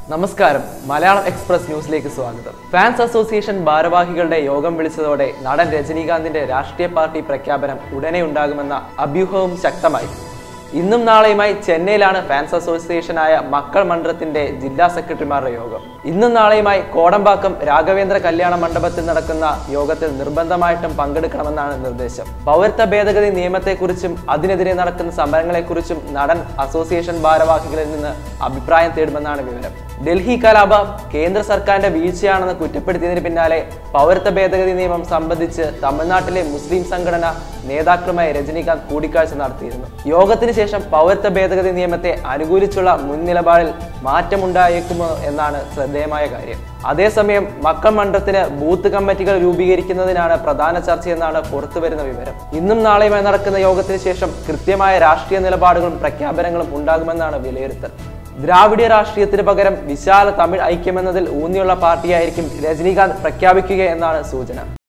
നമസ്കാരം മലയാളം എക്സ്പ്രസ് ന്യൂസിലേക്ക് സ്വാഗതം ഫാൻസ് അസോസിയേഷൻ ഭാരവാഹികളുടെ യോഗം വിളിച്ചതോടെ നടൻ രജനീകാന്തിന്റെ രാഷ്ട്രീയ പാർട്ടി പ്രഖ്യാപനം ഉടനെ ഉണ്ടാകുമെന്ന അഭ്യൂഹവും ശക്തമായി ഇന്നും നാളെയുമായി ചെന്നൈയിലാണ് ഫാൻസ് അസോസിയേഷനായ മക്കൾ മണ്ഡലത്തിന്റെ ജില്ലാ സെക്രട്ടറിമാരുടെ യോഗം ഇന്നും നാളെയുമായി കോടമ്പാക്കം രാഘവേന്ദ്ര കല്യാണ മണ്ഡപത്തിൽ നടക്കുന്ന യോഗത്തിൽ നിർബന്ധമായിട്ടും പങ്കെടുക്കണമെന്നാണ് നിർദ്ദേശം പൗരത്വ ഭേദഗതി നിയമത്തെക്കുറിച്ചും അതിനെതിരെ നടക്കുന്ന സമരങ്ങളെക്കുറിച്ചും നടൻ അസോസിയേഷൻ ഭാരവാഹികളിൽ നിന്ന് അഭിപ്രായം തേടുമെന്നാണ് വിവരം ഡൽഹി കലാപം കേന്ദ്ര സർക്കാരിന്റെ വീഴ്ചയാണെന്ന് കുറ്റപ്പെടുത്തിയതിന് പിന്നാലെ പൗരത്വ ഭേദഗതി നിയമം സംബന്ധിച്ച് തമിഴ്നാട്ടിലെ മുസ്ലിം സംഘടന നേതാക്കളുമായി രജനീകാന്ത് കൂടിക്കാഴ്ച നടത്തിയിരുന്നു യോഗത്തിന് ശേഷം പൗരത്വ ഭേദഗതി നിയമത്തെ അനുകൂലിച്ചുള്ള മുൻ നിലപാടിൽ മാറ്റമുണ്ടായേക്കുമോ എന്നാണ് ശ്രദ്ധേയമായ കാര്യം അതേസമയം മക്കൾ മണ്ഡലത്തിന് ബൂത്ത് കമ്മിറ്റികൾ രൂപീകരിക്കുന്നതിനാണ് പ്രധാന ചർച്ചയെന്നാണ് പുറത്തുവരുന്ന വിവരം ഇന്നും നാളെയുമായി നടക്കുന്ന യോഗത്തിന് ശേഷം കൃത്യമായ രാഷ്ട്രീയ നിലപാടുകളും പ്രഖ്യാപനങ്ങളും ഉണ്ടാകുമെന്നാണ് വിലയിരുത്തൽ ദ്രാവിഡ്യ രാഷ്ട്രീയത്തിന് പകരം വിശാല തമിഴ് ഐക്യമെന്നതിൽ ഊന്നിയുള്ള പാർട്ടിയായിരിക്കും രജനീകാന്ത് പ്രഖ്യാപിക്കുക എന്നാണ് സൂചന